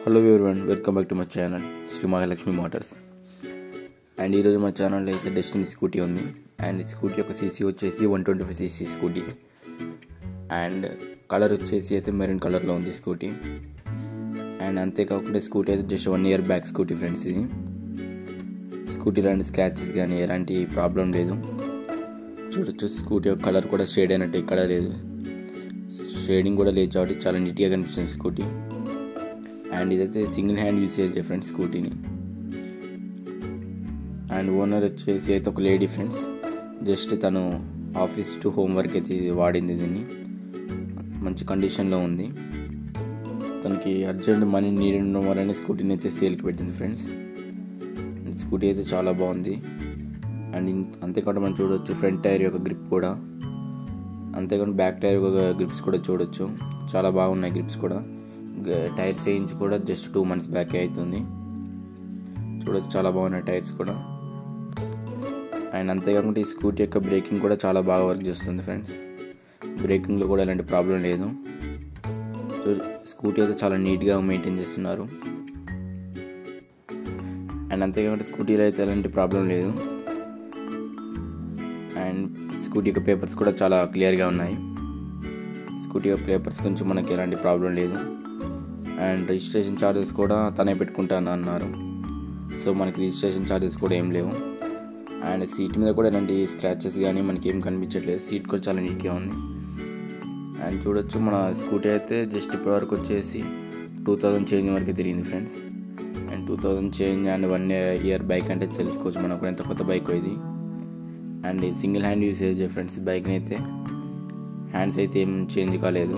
hello everyone welcome back to my channel Sri Mahalakshmi motors and ఈరోజు మా ఛానల్లో అయితే డెస్టినీ స్కూటీ ఉంది అండ్ ఈ స్కూటీ యొక్క సీసీ వచ్చేసి one twenty five CC scooty and colour వచ్చేసి అయితే మెరూన్ కలర్లో ఉంది స్కూటీ అండ్ అంతేకాకుండా స్కూటీ అయితే just one year back scooty friends ఇది స్కూటీ లాంటి స్క్రాచెస్ కానీ ఎలాంటి ప్రాబ్లం లేదు చూడొచ్చు స్కూటీ యొక్క కలర్ కూడా షేడ్ అయినట్టు ఇక్కడ లేదు షేడింగ్ కూడా లేదు కాబట్టి చాలా నీట్గా కనిపిస్తుంది స్కూటీ అండ్ ఇదైతే సింగిల్ హ్యాండ్ యూస్ చేయొచ్చు ఫ్రెండ్స్ స్కూటీని అండ్ ఓనర్ వచ్చేసి అయితే ఒక లేడీ ఫ్రెండ్స్ జస్ట్ తను ఆఫీస్ టు హోమ్ వర్క్ అయితే వాడింది దీన్ని మంచి కండిషన్లో ఉంది తనకి అర్జెంట్ మనీ నీడ్ ఉండడం వల్లనే స్కూటీని అయితే సేల్కి పెట్టింది ఫ్రెండ్స్ అండ్ స్కూటీ అయితే చాలా బాగుంది అండ్ ఇన్- అంతేకాకుండా మనం చూడొచ్చు ఫ్రంట్ టైర్ యొక్క గ్రిప్ కూడా అంతేకాకుండా బ్యాక్ టైర్ యొక్క గ్రిప్స్ కూడా చూడొచ్చు చాలా బాగున్నాయి గ్రిప్స్ కూడా గ- టైర్స్ వేయించి కూడా జస్ట్ టూ మంత్స్ బ్యాక్ అవుతుంది చూడొచ్చు చాలా బాగున్నాయి టైర్స్ కూడా అండ్ అంతేకాకుండా ఈ స్కూటీ యొక్క బ్రేకింగ్ కూడా చాలా బాగా వర్క్ చేస్తుంది ఫ్రెండ్స్ బ్రేకింగ్లో కూడా ఎలాంటి ప్రాబ్లం లేదు సో స్కూటీ అయితే చాలా నీట్గా మెయింటైన్ చేస్తున్నారు అండ్ అంతేకాకుండా స్కూటీలో అయితే ఎలాంటి ప్రాబ్లం లేదు అండ్ స్కూటీ యొక్క పేపర్స్ కూడా చాలా క్లియర్గా ఉన్నాయి స్కూటీ యొక్క పేపర్స్ గురించి మనకి ఎలాంటి ప్రాబ్లం లేదు అండ్ రిజిస్ట్రేషన్ ఛార్జెస్ కూడా తనే పెట్టుకుంటాను అన్నారు సో మనకి రిజిస్ట్రేషన్ ఛార్జెస్ కూడా ఏం లేవు అండ్ సీట్ మీద కూడా ఎలాంటి స్క్రాచెస్ కానీ మనకి ఏం కనిపించట్లేదు సీట్ కూడా చాలా నీట్గా ఉంది అండ్ చూడొచ్చు మన స్కూటీ అయితే జస్ట్ ఇప్పటివరకు వచ్చేసి టూ థౌజండ్ చేంజ్ వరకు తిరిగింది friends and two thousand change and one year bike అంటే తెలుసుకోవచ్చు మనకు కూడా ఎంత కొత్త బైక్ ఇది and single hand usage friends బైక్ని అయితే హ్యాండ్స్ అయితే ఏం చేంజ్ కాలేదు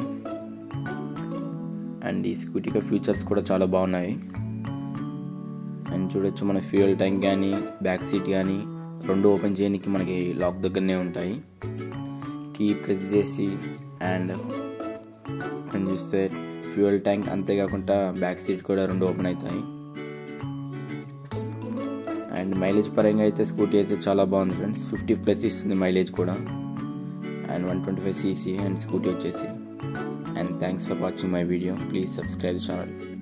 అండ్ ఈ స్కూటీకి ఫీచర్స్ కూడా చాలా బాగున్నాయి అండ్ చూడొచ్చు మన ఫ్యూయల్ ట్యాంక్ కానీ బ్యాక్ సీట్ కానీ రెండు ఓపెన్ చేయడానికి మనకి లాక్ దగ్గరనే ఉంటాయి కీ ప్రెస్ చేసి అండ్ ఓపెన్ చేస్తే ఫ్యూయల్ ట్యాంక్ అంతేకాకుండా బ్యాక్ సీట్ కూడా రెండు ఓపెన్ అవుతాయి అండ్ మైలేజ్ పరంగా అయితే స్కూటీ అయితే చాలా బాగుంది ఫ్రెండ్స్ ఫిఫ్టీ ప్లస్ ఇస్తుంది మైలేజ్ కూడా and one twenty five CC and scooty వచ్చేసి and thanks for watching my video please subscribe channel